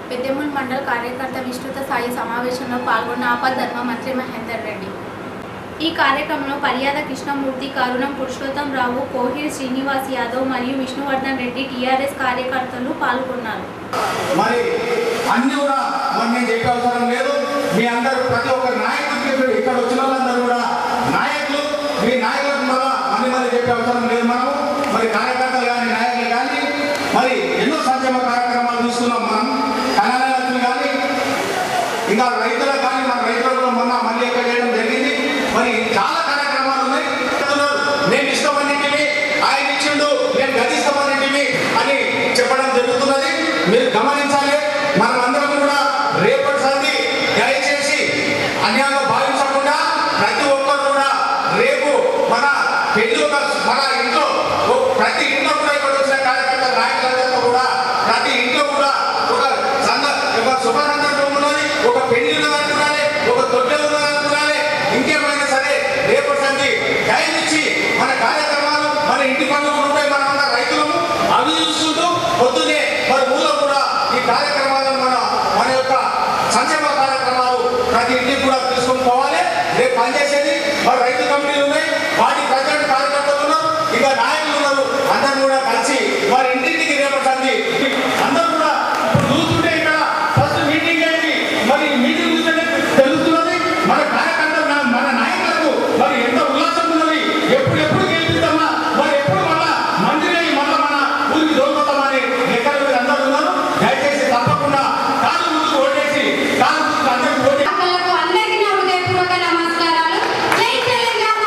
పెద్దెమ్మూల్ మండల్ కార్యకర్త విస్తృత స్థాయి సమావేశంలో పాల్గొన్న ఆపద్ధర్మ మంత్రి మహేందర్ రెడ్డి ఈ కార్యక్రమంలో పర్యాద కృష్ణమూర్తి కరుణం పురుషోత్తం రావు కోహిర్ శ్రీనివాస్ యాదవ్ మరియు విష్ణువర్ధన్ రెడ్డి టీఆర్ఎస్ కార్యకర్తలు పాల్గొన్నారు మరి అన్ని కూడా మరి నేను చెప్పే అవసరం లేదు మీ అందరూ ప్రతి ఒక్క నాయకుడికి ఇక్కడ- ఇక్కడ వచ్చిన వాళ్ళందరూ కూడా నాయకులు మీ నాయకులకు మళ్ళా మళ్ళీ మళ్ళీ చెప్పే అవసరం లేదు మనము మరి కార్యకర్తలు కానీ నాయకులు కానీ మరి ఎన్నో సంక్షేమ కార్యక్రమాలు చూస్తున్నాం మనం కళాలయాలు కానీ ఇంకా రైతులకు కానీ మన రైతులకు కూడా మొన్న మళ్ళీ ఎక్కడ చేయడం జరిగింది మరి చాలా కార్యక్రమాలు ఉన్నాయి నేను ఇష్టమన్నింటివి ఆయన ఇచ్చిండు నేను గది ఇష్టమన్నింటివి అని చెప్పడం జరుగుతున్నది మీరు గమనించాలి మనం అందరం కూడా రేపటి సంది దయచేసి అన్యాయంగా భావించకుండా ప్రతి ఒక్కరు కూడా రేపు మన పెళ్లి ఒక మన ఇంట్లో ఓ- ప్రతి ఇంట్లో కూడా ఇక్కడ వచ్చిన కార్యకర్త నాయకులందరితో కూడా ప్రతి ఇంట్లో కూడా ఒక సంద ఒక శుభ సందర్భం ఉన్నది ఒక పెళ్లి ఉన్నదనుకున్నారే ఒక తొట్టె ఉన్నదనుకున్నారే ఇంకేమైనా సరే రేపటి సంది టైం ఇచ్చి మన కార్యక్రమాలు మన ఇంటి పనులు ఉంటాయి మనం ఉన్న రైతులము అవి చూసుకుంటూ పొద్దునే మరి ఊళ్ళో కూడా ఈ కార్యక్రమాలను మన మన యొక్క సంక్షేమ కార్యక్రమాలు ప్రతి ఇంటికి కూడా తీసుకొని పోవాలి రేపు పనిచేసేది మరి రైతు కమిటీలు ఉన్నాయి వాటి ప్రజెంట్ కార్యకర్తలు ఉన్నారు ఇంకా నాయకులు ఉన్నారు అందరూ కూడా కలిసి వారి ఇంటింటికి రేపటి అందరూ కూడా ఇప్పుడు చూస్తుంటే ఇక్కడ ఫస్ట్ మీటింగ్ అయింది మరి ఈ మీటింగ్ చూస్తుంటే తెలుస్తున్నది మన కార్యకర్తలు నా- మన నాయకులకు మరి ఎంత ఉల్లాసం ఉన్నది ఎప్పుడు ఎప్పుడు గెలిపిస్తామా మరి ఎప్పుడు మళ్ళా మంత్రి అయ్యి మళ్ళా మన ఊరికి దోలుకోతామని లెక్కల మీద అందరూ ఉన్నారు దయచేసి తప్పకుండా కాలు ముందుకు ఓటేసి కాలు ముందుకు అందరికీ ఓటేసి అక్కలకు అందరికీ నా హృదయపూర్వక నమస్కారాలు జై తెలంగాణ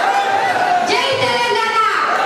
జై తెలంగాణ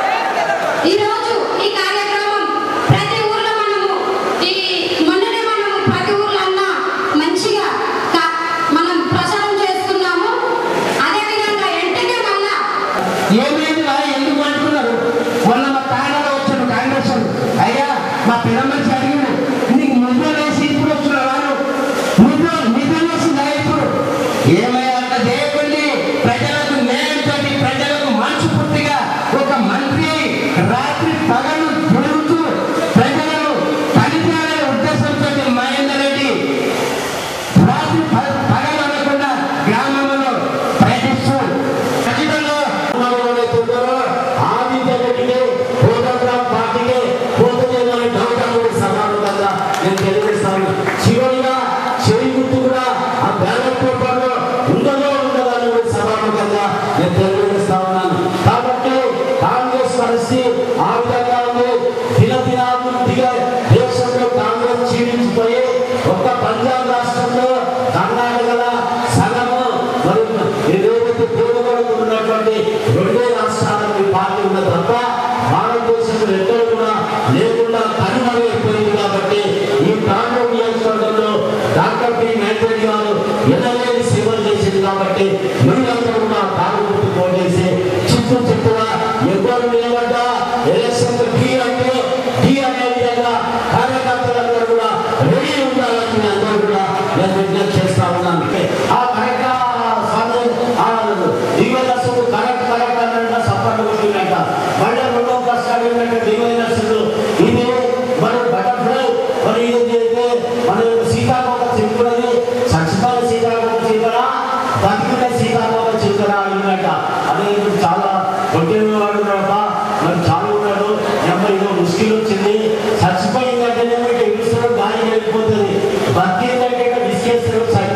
ఈరోజు ఈ కార్యక్రమం ప్రతి ఊర్లో మనము ఈ మొన్ననే మనము ప్రతి ఊర్లో అన్న మంచిగా కా- మనం ప్రచారం చేస్తున్నాము అదేవిధంగా వెంటనే మళ్ళా ఏమైంది రా ఎందుకు అంటున్నారు మొన్న మా తాండలో వచ్చాడు కాంగ్రెస్ వాడు. అయ్యా మా పిల్ల మనిషి అడిగాడు నీకు ముద్ర వేసి ఇప్పుడు వస్తున్నా వాడు ముద్ర నిద్ర వేసిందా ఇప్పుడు ఏమయ్యా అట్లా చేయకండి ప్రజలకు న్యాయంతో ప్రజలకు మనస్ఫూర్తిగా ఒక మంత్రి రాత్రి పగలు తిరుగుతూ ప్రజలను పనిచేయాలనే ఉద్దేశంతో మహేందర్ రెడ్డి రాత్రి ప- పగలు అనకుండా గ్రామంలో ప్రయత్నిస్తూ ఖచ్చితంగా ఎవరైతే ఉన్నారో ఆదిత్య రెడ్డికి కోదండరాం పార్టీకి పోతుందేమని డౌట్ కూడా సమానంగా నేను తెలియజేస్తాను చివరిగా చెవి గుర్తు కూడా ఆ బ్యాలెట్ పేపర్లో ఉండదో ఉండదని కూడా సమానంగా నేను తెలియజేస్తా ఉన్నాను కాబట్టి కాంగ్రెస్ పరిస్థితి ఆ విధంగా ఉంది దినదినాభివృద్ధిగా దేశంలో కాంగ్రెస్ క్షీణించిపోయి ఒక్క పంజాబ్ రాష్ట్రంలో కర్ణాటకలో సగము మరి ఏదైతే పూర్వపడుతూ ఉన్నటువంటి రెండే రాష్ట్రాలకు ఈ పార్టీ ఉన్న తప్ప భారతదేశంలో ఎక్కడ కూడా లేకుండా కనుమరుగైపోయింది కాబట్టి ఈ ప్రాంతం నియోజకవర్గంలో డాక్టర్ పి వెంకటరెడ్డి గారు ఎనలేని సేవలు చేసింది కాబట్టి మీరందరూ కూడా కాలు గుర్తు పోటేసి చుట్టూ చుట్టూగా ఎవరు నిలబడ్డా ఎలక్షన్ డి అంటే డి అనే విధంగా కార్యకర్తలందరూ కూడా రెడీ ఉండాలని మీ అందరూ కూడా నేను విజ్ఞప్తి చేస్తా ఉన్నాను ఆ కరెక్ట్ డివైనర్సులు కరెక్ట్ కరెక్ట్ అన్నట్టు సపోర్ట్ కొట్టినట్ట మళ్ళీ రెండో కష్టాలు ఏంటంటే డివైనర్సులు ఇది మరి బటర్ఫ్లై మరి ఇది అయితే మన సీతాకోక చిలుకడది చచ్చిపోయిన సీతాకోక చిలుకరా బతికిన సీతాకోక చిలుకరా అడిగినట్ట అదే ఇప్పుడు చాలా కొట్టిన వాడు ఉన్నాడప్ప మరి చాలా ఉన్నాడు నెంబర్ ఇదో ముష్కిల్ వచ్చింది చచ్చిపోయిందంటే ఇటు ఇడుస్తాడు గాలి వెళ్ళిపోతుంది బతికిందంటే బిస్కెట్స్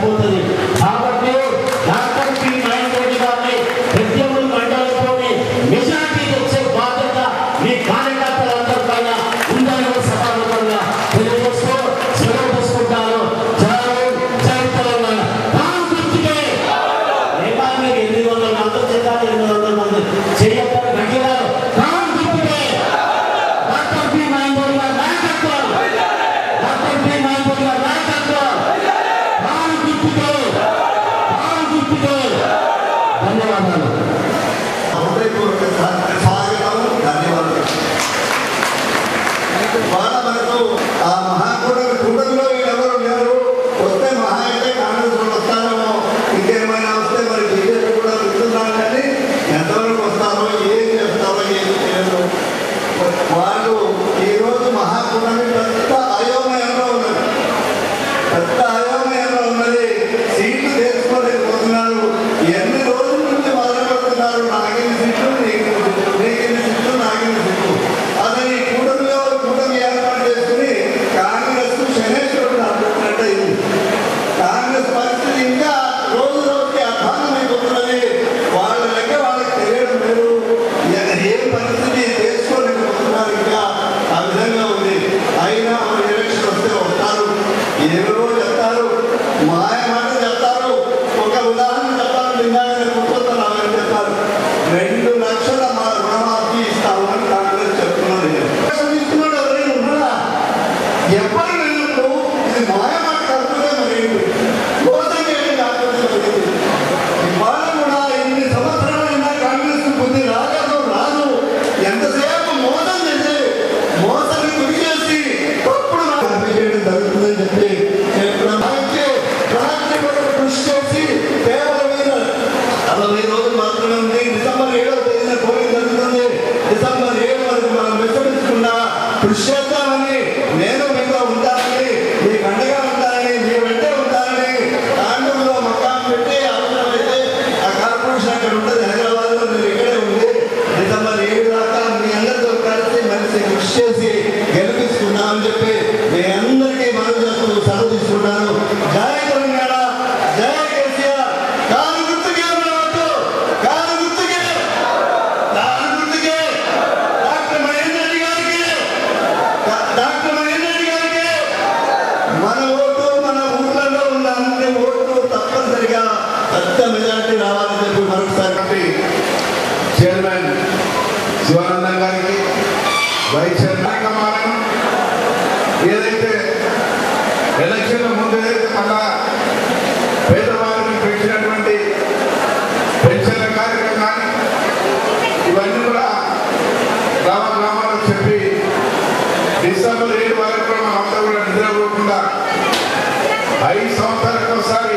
మీకు అండగా ఉంటారని మీ వెంటే ఉంటారని తాండూరులో మకాం పెట్టి అవసరమైతే ఆ కార్పొరేషన్ అక్కడ ఉంటుంది హైదరాబాద్లో మీరు ఇక్కడే ఉంది డిసెంబర్ ఏడు దాకా మీ అందరితో కలిసి మనిషి కృషి చేసి గెలిపిస్తున్నామని చెప్పి మీ అందరికీ మనం చేస్తూ సెలవు తీసుకుంటాను జై తెలంగాణ జై కేసీఆర్ కారు గుర్తుకే మన ఓటు కారు గుర్తుకే కారు గుర్తుకే డాక్టర్ మహేందర్ రెడ్డి గారికి డాక్టర్ మహేందర్ రెడ్డి గారికి మన ఓటు మన ఊర్లలో ఉన్న అన్ని ఓట్లు తప్పనిసరిగా పెద్ద మెజారిటీ రావాలని చెప్పి మరొకసారి కాబట్టి చైర్మన్ శివానందం గారికి వైస్ చైర్మన్ కార్యక్రమాలను ఏదైతే ఎలక్షన్ ముందు ఏదైతే మళ్ళా పేదవారికి పెంచినటువంటి పెన్షన్ల కార్యక్రమాన్ని ఇవన్నీ కూడా గ్రామ గ్రామాలకు చెప్పి డిసెంబర్ ఏడు వరకు కూడా మనం అంతా కూడా నిద్రపోకుండా ఐదు సంవత్సరాలకు ఒకసారి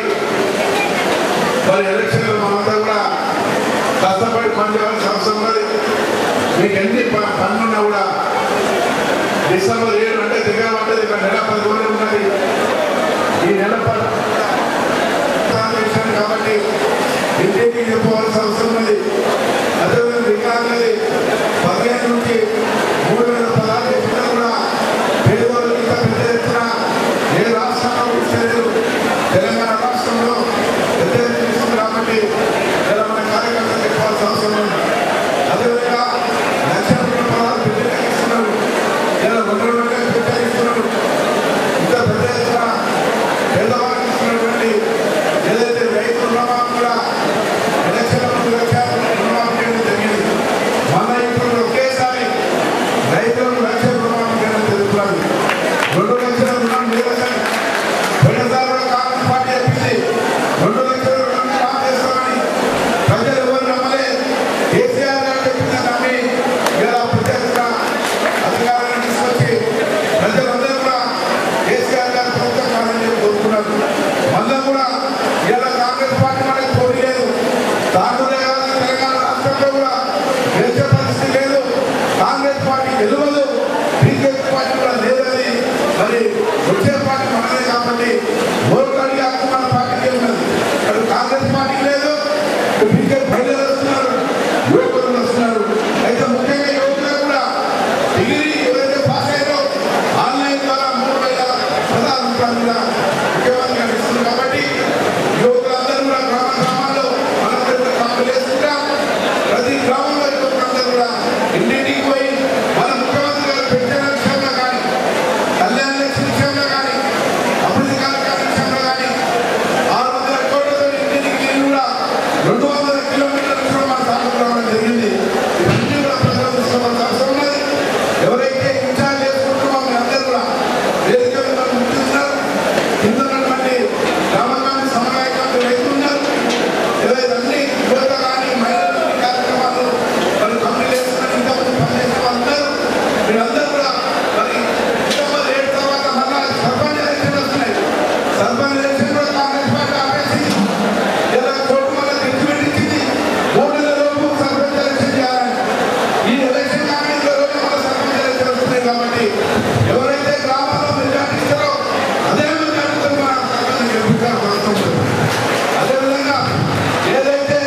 మరి ఎలక్షన్లో మనంతా కూడా కష్టపడి పనిచేయాల్సిన అవసరం ఉన్నది మీకు ఎన్ని ప- పనులున్నా కూడా డిసెంబర్ ఏడు అంటే దగ్గర పడ్డది ఇక్కడ నెల పది రోజులు ఉన్నది ఈ నెల పది విషయం కాబట్టి ఇంటికి చెప్పవలసిన అవసరం ఉన్నది అదేవిధంగా వికలాంగులది పదిహేను నుంచి మూడు వేల పదహారు చెప్పినా కూడా పేదవాళ్ళకి ఇంకా పెద్ద ఎత్తున ఏ రాష్ట్రంలో ఇచ్చలేదు తెలంగాణ రాష్ట్రంలో పెద్ద ఎత్తున ఇస్తుంది కాబట్టి ఇలా మన కార్యకర్తలు చెప్పాల్సిన అవసరం ఉంది అదేవిధంగా లక్షల రూపాయల పదహారు బిల్లులు ఇస్తున్నారు ఇలా రెండు రెండు పెద్ద ఇస్తున్నారు ఇంకా పెద్ద ఎత్తున పేదవాళ్ళకి ఇస్తున్నటువంటి ఏదైతే రైతు రుణమాఫీ కూడా ఎలక్షన్ ముందు లక్షలు రుణమాఫీ చేయడం జరిగింది మన ఇప్పుడు ఒకేసారి రైతులకు లక్ష రుణమాఫీ చేయడం జరుగుతున్నది రెండు లక్షల రుణం లేదని పోయినసారి కూడా కాంగ్రెస్ పార్టీ చెప్పింది రెండు లక్షల రుణం మాఫ్ చేస్తామని ప్రజలు ఎవరు నమ్మలే కేసీఆర్ గారు చెప్పింది నమ్మి ఇలా ప్రత్యేక అధికారాన్ని తీసుకొచ్చి ప్రజలందరూ కూడా కేసీఆర్ గారు ప్రభుత్వం కావాలని చెప్పి కోరుకున్నారు మళ్ళీ కూడా ఇలా కాంగ్రెస్ పార్టీ మనకి పోటీ లేదు తాగులే కాదు తెలంగాణ రాష్ట్రంలో కూడా గెలిచే పరిస్థితి లేదు కాంగ్రెస్ పార్టీ గెలవదు బీజేపీ పార్టీ కూడా లేదని మరి వచ్చే పార్టీ మనదే కాబట్టి ఓట్లు అడిగే హక్కు మన పార్టీకి ఉన్నది అటు కాంగ్రెస్ పార్టీకి లేదు ఇటు బీజేపీ ప్రజలు వస్తున్నారు యువకులు వస్తున్నారు అయితే ముఖ్యంగా యువకులు కూడా డిగ్రీ ఎవరైతే పాస్ అయ్యారో ఆన్లైన్ ద్వారా మూడు వేల పదహారు రూపాయలు కూడా ముఖ్యమంత్రి గారు ఇస్తున్నారు కాబట్టి యువకులందరూ కూడా గ్రామ గ్రామాల్లో మనం కూడా కాపులు వేసుకుంటాం ప్రతి గ్రామంలో యువకులందరూ కూడా ఇంటింటికి పోయి మన ముఖ్యమంత్రి గారు పెట్టిన విషయంలో కానీ కళ్యాణ లక్ష్మి విషయంలో కానీ అభివృద్ధి కార్యక్రమాల విషయంలో కానీ ఆరు వందల కోట్లతో ఇంటింటికి నీళ్ళు కూడా రెండు వందల కిలోమీటర్ల దూరం మన సాగుకు రావడం జరిగింది ఇవన్నీ కూడా ప్రజలు తీసుకోవాల్సిన అవసరం ఉన్నది ఎవరైతే ఇన్ఛార్జ్ చేసుకుంటున్నామో మీ అందరూ కూడా వేదిక మీద మనం గుర్తిస్తున్నారు కింద ఉన్నటువంటి గ్రామకాన్ని సమన్వయకాలు రైతులు ఉన్నారు ఏదైతే అన్ని యువత కానీ మహిళలు ఈ కార్యక్రమాలు మరి కంపెనీ చేస్తున్నారు ఇంకా ముందు పనిచేసే వాళ్ళు ఉన్నారు మీరందరూ కూడా మరి డిసెంబర్ ఏడు తర్వాత మళ్ళా సర్పంచ్ ఎలక్షన్ వస్తున్నాయి సర్పంచ్ ఎలక్షన్ కూడా కాంగ్రెస్ పార్టీ ఆపేసి ఇలా కోర్టు వల్ల జడ్జిమెంట్ ఇచ్చింది మూడు నెలల లోపు సర్పంచ్ ఎలక్షన్ చేయాలని ఈ ఎలక్షన్ కాంగ్రెస్ రోజు మన సర్పంచ్ ఎలక్షన్ వస్తున్నాయి కాబట్టి ఎవరైతే గ్రామాల్లో మెజార్టీ ఇస్తారో అదే మెజార్టీతో మన సర్పంచ్ గెలిపించాల్సిన అవసరం ఉంది అదేవిధంగా ఏదైతే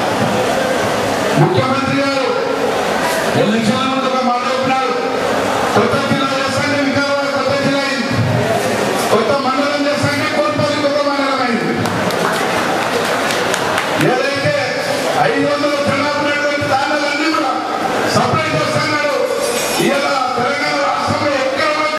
ముఖ్యమంత్రి గారు ఎలక్షన్ ముందు ఒక మాట చెప్పినారు కొత్త జిల్లా చేస్తానే వికారాబాద్ కొత్త జిల్లా అయింది కొత్త మండలం చేస్తానే కోల్పల్లి కొత్త మండలం అయింది ఏదైతే ఐదు వందల